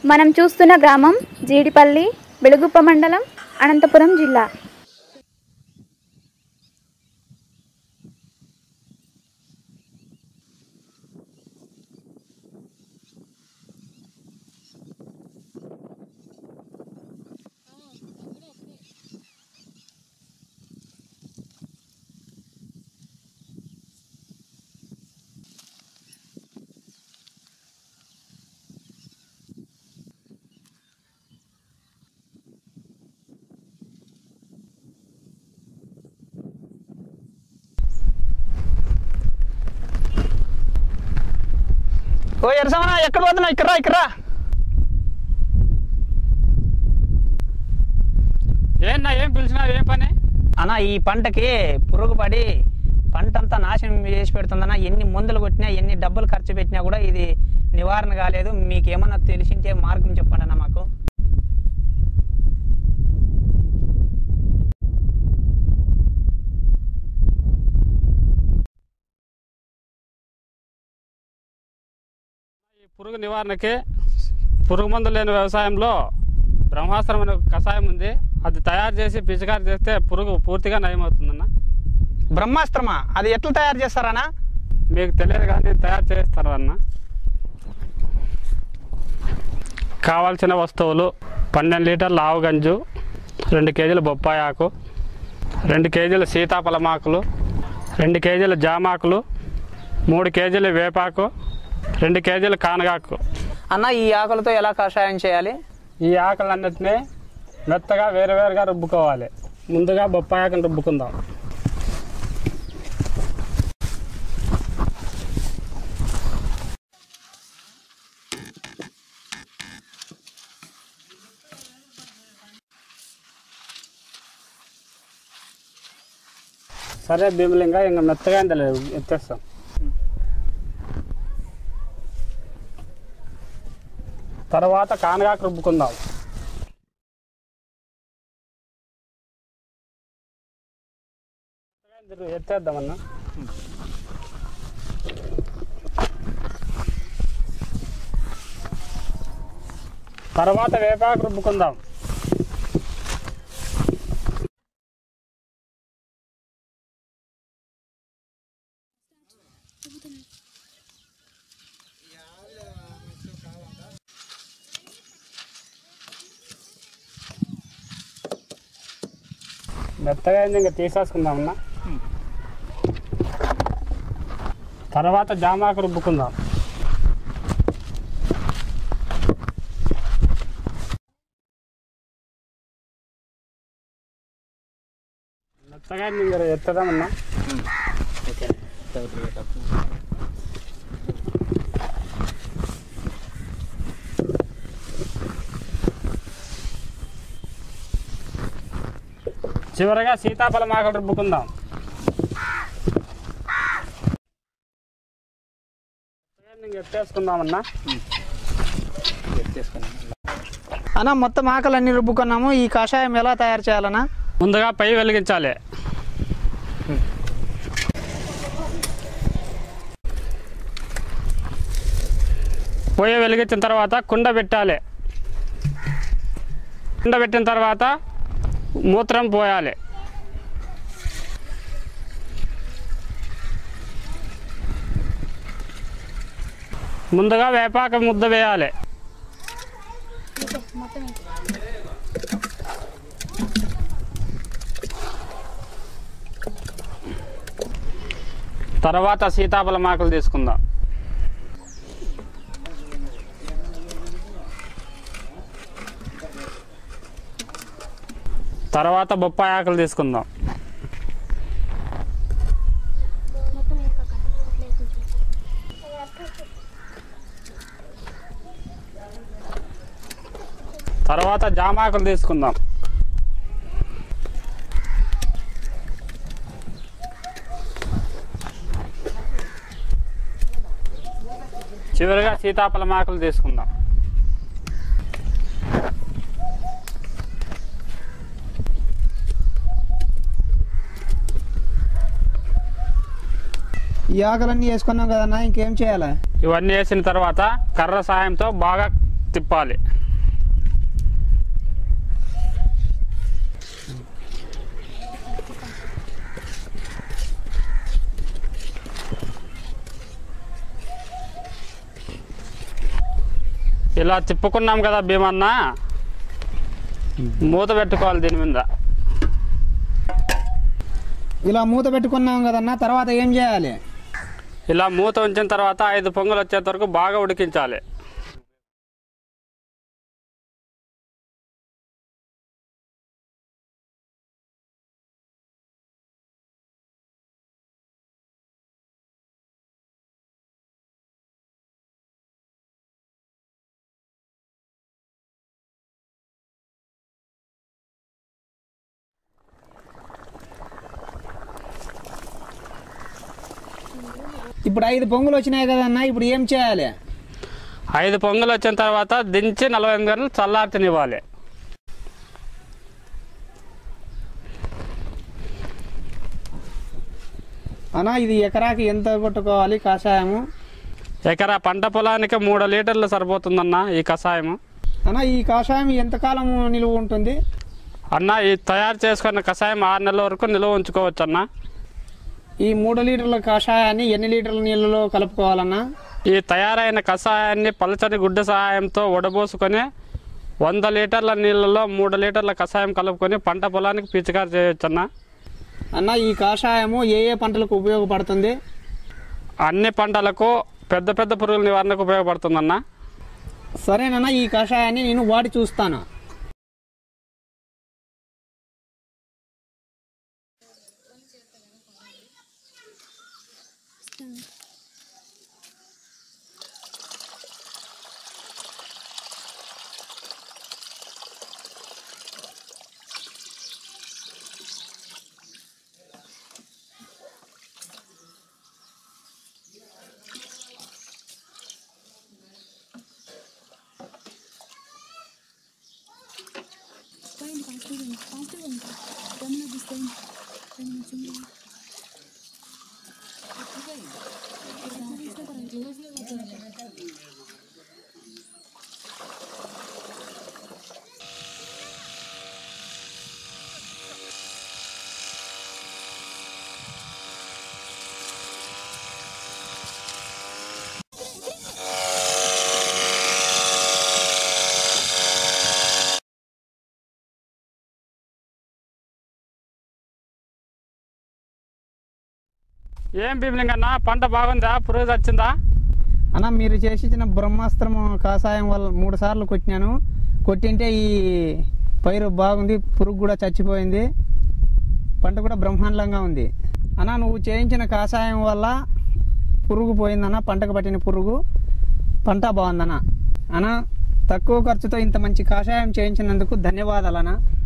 మనం చూస్తున్న గ్రామం జీడిపల్లి బెలుగుప్ప మండలం అనంతపురం జిల్లా ఓ ఎరసమనా ఎక్కడ పోతున్నావు ఇక్కడ రా, ఇక్కడ రా. ఏంనా ఏం పిలిచినా ఏం పని అన్న ఈ పంటకి పురుగు పడి పంట అంతా నాశనం చేసి పెడుతుందన్న ఎన్ని మందులు కొట్టినా ఎన్ని డబ్బులు ఖర్చు పెట్టినా కూడా ఇది నివారణ కాలేదు మీకు ఏమన్నా తెలిసింటే మార్గం చెప్పండి అన్న మాకు ఈ పురుగు నివారణకి పురుగు మందు లేని వ్యవసాయంలో బ్రహ్మాస్త్రం అనే ఒక కషాయం ఉంది అది తయారు చేసి పిచికారి చేస్తే పురుగు పూర్తిగా నయమవుతుందన్న బ్రహ్మాస్త్రమా అది ఎట్లా తయారు చేస్తారన్నా మీకు తెలియదు కానీ తయారు చేస్తారు అన్న కావాల్సిన వస్తువులు పన్నెండు లీటర్ల ఆవు గంజు రెండు కేజీల బొప్పాయి ఆకు రెండు కేజీల సీతాఫలమాకులు రెండు కేజీల జామాకులు మూడు కేజీల వేపాకు రెండు కేజీల కానగాకు అన్న ఈ ఆకులతో ఎలా కషాయం చేయాలి ఈ ఆకులన్నిటినీ మెత్తగా వేరువేరుగా రుబ్బుకోవాలి ముందుగా బొప్పాయి ఆకును రుబ్బుకుందాం సరే భీమలింగా ఇంకా మెత్తగా అయింది లేదు ఎత్తేస్తాం తర్వాత కానగాకు రుబ్బుకుందాం ఎత్తేద్దామన్నా తర్వాత వేపాకు రుబ్బుకుందాం మెత్తగా అయింది ఇంకా తీసేసుకుందామన్నా తర్వాత జామాకు రుబ్బుకుందాం మెత్తగా అయింది ఇంకా ఎత్తదామన్నా చివరగా సీతాఫలం ఆకులు రుబ్బుకుందాం ఎత్తేసుకుందామన్నా అన్న మొత్తం ఆకలి అన్ని రుబ్బుకున్నాము ఈ కషాయం ఎలా తయారు చేయాలన్నా ముందుగా పై వెలిగించాలి పొయ్యి వెలిగించిన తర్వాత కుండ పెట్టాలి కుండ పెట్టిన తర్వాత మూత్రం పోయాలి ముందుగా వేపాక ముద్ద వేయాలి తర్వాత సీతాఫలం ఆకులు తీసుకుందాం తర్వాత బొప్పాయి ఆకులు తీసుకుందాం తర్వాత జామాకులు తీసుకుందాం చివరిగా సీతాఫలం ఆకులు తీసుకుందాం ఈ ఆకలన్నీ వేసుకున్నాం కదన్నా ఇంకేం చేయాలి ఇవన్నీ వేసిన తర్వాత కర్ర సాయంతో బాగా తిప్పాలి ఇలా తిప్పుకున్నాం కదా భీమన్న మూత పెట్టుకోవాలి దీని మీద ఇలా మూత పెట్టుకున్నాం కదన్నా తర్వాత ఏం చేయాలి ఇలా మూత ఉంచిన తర్వాత ఐదు పొంగులు వచ్చేంత వరకు బాగా ఉడికించాలి ఇప్పుడు ఐదు పొంగులు వచ్చినాయి కదన్నా ఇప్పుడు ఏం చేయాలి ఐదు పొంగులు వచ్చిన తర్వాత దించి నలభై ఎనిమిది గంటలు చల్లార్చనివ్వాలి అన్నా ఇది ఎకరాకి ఎంత కొట్టుకోవాలి కషాయము ఎకరా పంట పొలానికి మూడు లీటర్లు సరిపోతుందన్న ఈ కషాయము అన్న ఈ కషాయం ఎంతకాలం నిలువ ఉంటుంది అన్న ఈ తయారు చేసుకున్న కషాయం ఆరు నెలల వరకు నిల్వ ఉంచుకోవచ్చు అన్న ఈ మూడు లీటర్ల కషాయాన్ని ఎన్ని లీటర్ల నీళ్ళలో కలుపుకోవాలన్నా ఈ తయారైన కషాయాన్ని పలచని గుడ్డ సహాయంతో వడబోసుకొని వంద లీటర్ల నీళ్ళలో మూడు లీటర్ల కషాయం కలుపుకొని పంట పొలానికి పిచికారి చేయొచ్చు అన్న అన్న ఈ కషాయము ఏ ఏ పంటలకు ఉపయోగపడుతుంది అన్ని పంటలకు పెద్ద పెద్ద పురుగుల నివారణకు ఉపయోగపడుతుందన్న సరేనన్నా ఈ కషాయాన్ని నేను వాడి చూస్తాను ఏం భీమలింగన్న పంట బాగుందా పురుగు వచ్చిందా అన్న మీరు చేసి ఇచ్చిన బ్రహ్మాస్త్రం కషాయం వల్ల మూడు సార్లు కొట్టినాను కొట్టింటే ఈ పైరు బాగుంది పురుగు కూడా చచ్చిపోయింది పంట కూడా బ్రహ్మాండంగా ఉంది అన్న నువ్వు చేయించిన కషాయం వల్ల పురుగు పోయిందన్న పంటకు పట్టిన పురుగు పంట బాగుందన్న అన్న తక్కువ ఖర్చుతో ఇంత మంచి కషాయం చేయించినందుకు ధన్యవాదాలన్నా